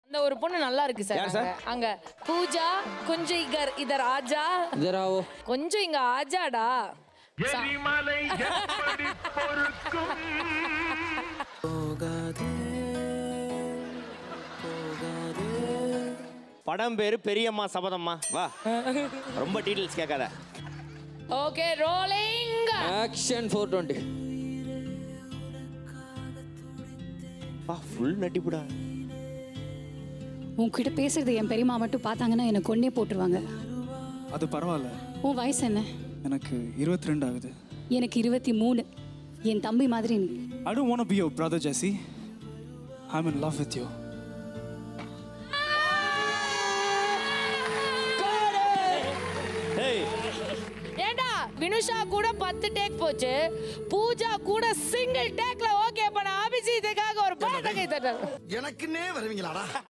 அந்த ஒரு பொண்ணு நல்லா இருக்கு சார் யார் சார்? அங்க. அங்க பூஜா கொஞ்சம் இகர் இதர் ஆஜா इधर आओ கொஞ்சம் இங்க ஆஜாடா சா- எரிமலை எப்படி பொறுக்கும் படம் பேரு பெரியம்மா சபதம்மா வா ரொம்ப டீடைல்ஸ் கேட்காத ஓகே ரோலிங் एक्शन 420 வா ஃபுல் நட்டிப்புடா உன்கிட்ட பேசுறது என் பெரியம்மா மட்டும் பார்த்தாங்கன்னா என்னை கொன்னே போட்டுருவாங்க அது பரவாயில்ல உன் வயசு என்ன எனக்கு இருபத்தி ரெண்டு ஆகுது எனக்கு இருபத்தி மூணு என் தம்பி மாதிரி நீ I don't want be your brother Jessie I in love with you ஏய் ஏண்டா வினுஷா கூட பத்து டேக் போச்சு பூஜா கூட சிங்கிள் டேக்ல ஓகே பண்ண அபிஜித்துக்காக ஒரு பாட்டை கை தட்டல் எனக்குன்னே வருவீங்களாடா